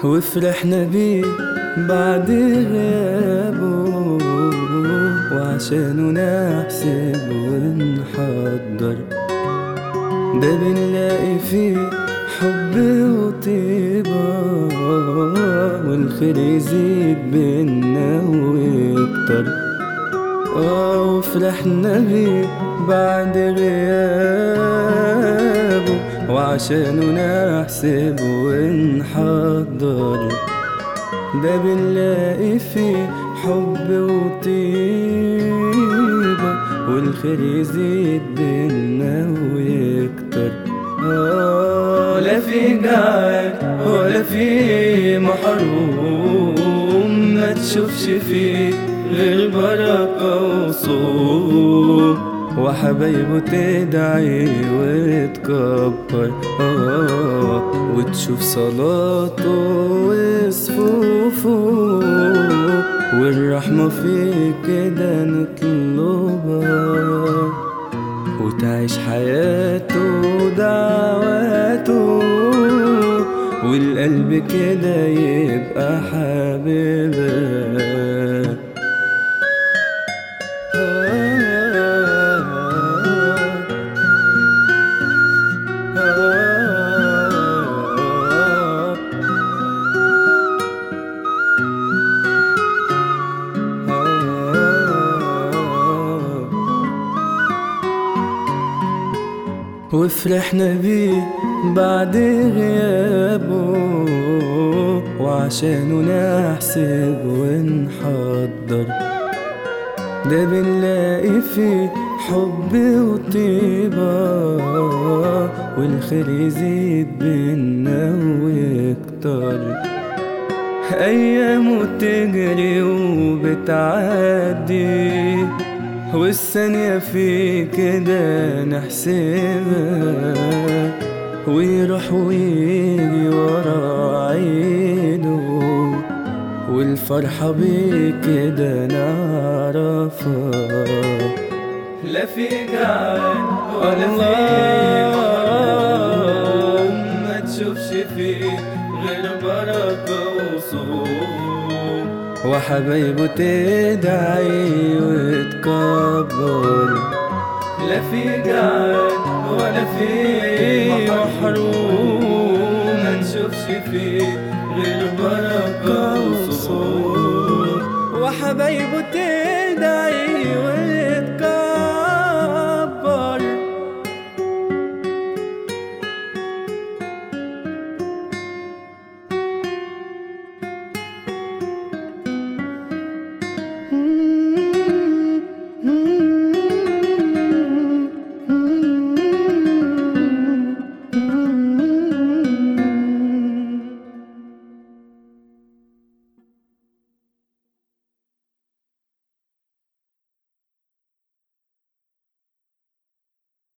وفرحنا بيه بعد غيابه وعشانه نحسب ونحضر ده بنلاقي فيه حب وطيبة والخير يزيد بينا ويكتر اه وفرحنا بيه بعد غيابه وعشانه نحسب ونحضر ده بنلاقي فيه حب وطيبة والخير يزيد بينا ويكتر آه لا في جعل ولا في محروم ما تشوفش فيه غير بركة وصوم وحبايبه تدعي وتكبر آه وتشوف صلاته وصفوفه والرحمة في كده نطلبها وتعيش حياته ودعواته والقلب كده يبقى حبيبك وفرحنا بيه بعد غيابه وعشانه نحسب ونحضر ده بنلاقي فيه حب وطيبة والخير يزيد بينا ويكتر أيامه تجري وبتعدي والثانية في كده نحسبها ويروح ويجي ورا عيده والفرحة بيه كده نعرفها لا في جعل ولا في محروم ما تشوفش فيه غير بركة وصوم وحبايبه تدعي وتكبر لا في جعل ولا في محروم ما تشوفش فيه غير بركة وصوم وحبايبه تدعي وتكبر